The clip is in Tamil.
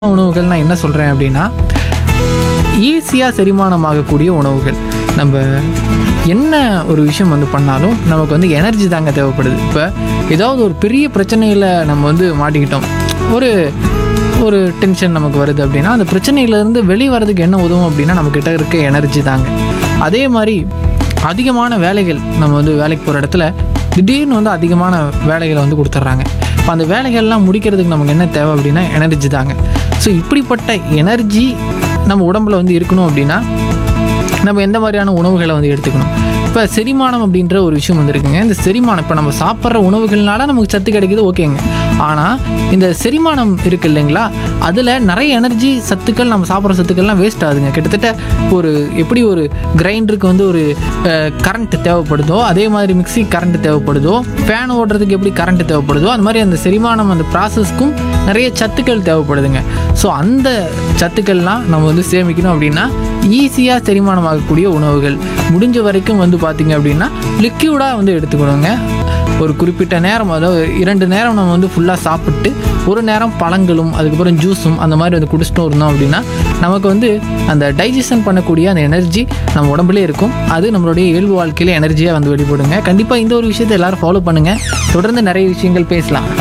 உணவுகள் நான் என்ன சொல்கிறேன் அப்படின்னா ஈஸியாக செரிமானமாகக்கூடிய உணவுகள் நம்ம என்ன ஒரு விஷயம் வந்து பண்ணாலும் நமக்கு வந்து எனர்ஜி தாங்க தேவைப்படுது இப்போ ஏதாவது ஒரு பெரிய பிரச்சனையில் நம்ம வந்து மாட்டிக்கிட்டோம் ஒரு ஒரு டென்ஷன் நமக்கு வருது அப்படின்னா அந்த பிரச்சனையிலேருந்து வெளியே வரதுக்கு என்ன உதவும் அப்படின்னா நம்மக்கிட்ட இருக்க எனர்ஜி தாங்க அதே மாதிரி அதிகமான வேலைகள் நம்ம வந்து வேலைக்கு போகிற இடத்துல திடீர்னு வந்து அதிகமான வேலைகளை வந்து கொடுத்துட்றாங்க இப்போ அந்த வேலைகள்லாம் முடிக்கிறதுக்கு நமக்கு என்ன தேவை அப்படின்னா எனர்ஜி தாங்க ஸோ இப்படிப்பட்ட எனர்ஜி நம்ம உடம்புல வந்து இருக்கணும் அப்படின்னா நம்ம எந்த மாதிரியான உணவுகளை வந்து எடுத்துக்கணும் இப்போ செரிமானம் அப்படின்ற ஒரு விஷயம் வந்து இருக்குங்க இந்த செரிமானம் இப்போ நம்ம சாப்பிட்ற உணவுகள்னால நமக்கு சத்து கிடைக்குது ஓகேங்க ஆனால் இந்த செரிமானம் இருக்கு இல்லைங்களா அதில் நிறைய எனர்ஜி சத்துக்கள் நம்ம சாப்பிட்ற சத்துக்கள்லாம் வேஸ்ட் ஆகுதுங்க கிட்டத்தட்ட ஒரு எப்படி ஒரு கிரைண்டருக்கு வந்து ஒரு கரண்ட் தேவைப்படுதோ அதே மாதிரி மிக்ஸி கரண்ட் தேவைப்படுதோ ஃபேன் ஓடுறதுக்கு எப்படி கரண்ட் தேவைப்படுதோ அந்த மாதிரி அந்த செரிமானம் அந்த ப்ராசஸ்க்கும் நிறைய சத்துக்கள் தேவைப்படுதுங்க ஸோ அந்த சத்துக்கள்லாம் நம்ம வந்து சேமிக்கணும் அப்படின்னா ஈஸியாக செரிமானம் ஆகக்கூடிய உணவுகள் முடிஞ்ச வரைக்கும் வந்து பார்த்திங்க அப்படின்னா லிக்யூடாக வந்து எடுத்துக்கணுங்க ஒரு குறிப்பிட்ட நேரம் அதாவது இரண்டு நேரம் நம்ம வந்து ஃபுல்லாக சாப்பிட்டு ஒரு நேரம் பழங்களும் அதுக்கப்புறம் ஜூஸும் அந்த மாதிரி வந்து குடிச்சிட்டோம் இருந்தோம் அப்படின்னா நமக்கு வந்து அந்த டைஜஷன் பண்ணக்கூடிய அந்த எனர்ஜி நம்ம உடம்புலே இருக்கும் அது நம்மளுடைய இயல்பு வாழ்க்கையில எனர்ஜியாக வந்து வெளிப்படுங்க கண்டிப்பாக இந்த ஒரு விஷயத்தை எல்லாரும் ஃபாலோ பண்ணுங்கள் தொடர்ந்து நிறைய விஷயங்கள் பேசலாம்